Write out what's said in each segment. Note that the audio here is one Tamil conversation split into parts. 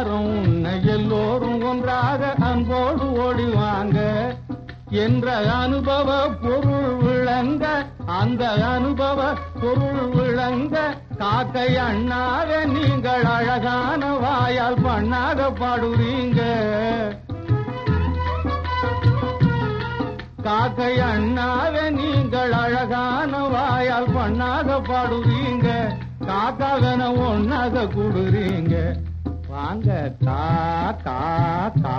எல்லாரும் உன்னை எல்லோரும் ஒன்றாக அன்போடு ஓடிவாங்க என்ற அனுபவ பொருள் விளங்க அந்த அனுபவ பொருள் விளங்க காக்கை அண்ணாக நீங்கள் அழகான வாயால் பண்ணாக பாடுறீங்க காக்கை அண்ணாக நீங்கள் அழகான வாயால் பண்ணாக பாடுறீங்க காக்காகன ஒன்னாக கூடுறீங்க வாங்க கா கா கா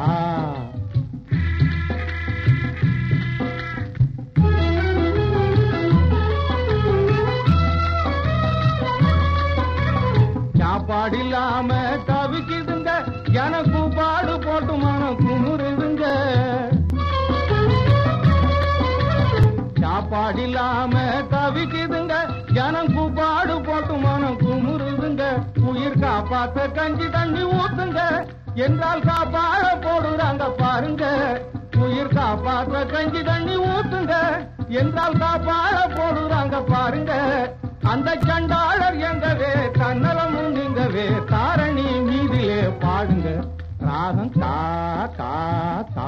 சாப்பாடு இல்லாம தவிக்குதுங்க எனக்கு பாடு போட்டு மனம் குமுறுதுங்க சாப்பாடு இல்லாம தவிக்குதுங்க எனக்கு பாடு போட்டு மனம் குமுறுதுங்க உயிர் காப்பாத்த கஞ்சி தண்ணி ஊத்துங்க என்றால் காப்பாட போடுறாங்க பாருங்க உயிர் காப்பாத்த கஞ்சி தண்ணி ஊத்துங்க என்றால் காப்பாட போடுறாங்க பாருங்க அந்த சண்டாளர் எங்கவே தன்னலமும் நீங்கவே தாரணி மீதிலே பாடுங்க ராகம் தா தா தா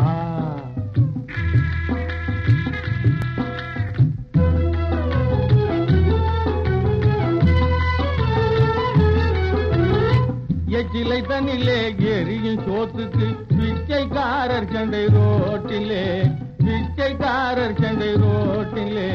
எச்சிலை தண்ணிலே எரியும் சோத்துக்கு பிச்சைக்காரர் சண்டை ரோட்டிலே பிச்சைக்காரர் சண்டை ரோட்டிலே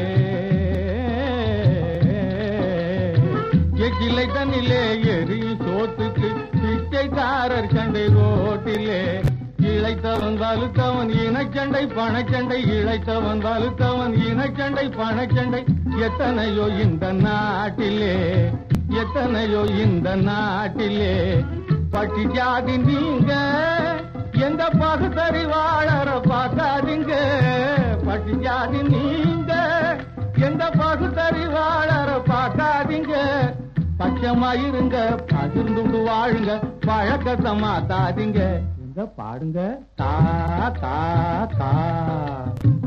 எச்சிலை தண்ணிலே எரியும் சோத்துக்கு பிச்சைக்காரர் சண்டை ரோட்டிலே இழைத்தவன் வலுத்தவன் இனச்சண்டை பணச்சண்டை இழைத்தவன் வலுத்தவன் இனச்சண்டை பணச்சண்டை எத்தனையோ இந்த நாட்டிலே எத்தனையோ இந்த நாட்டிலே பட்டி ஜாதி நீங்க எந்த பகுத்தறிவாளர பார்க்காதீங்க பட்டி ஜாதி நீங்க எந்த பகுத்தறிவாளர பார்க்காதீங்க பச்சமா இருங்க பகிர்ந்து வாழுங்க பழக்கத்தை மாத்தாதீங்க இங்க பாடுங்க தா தா தா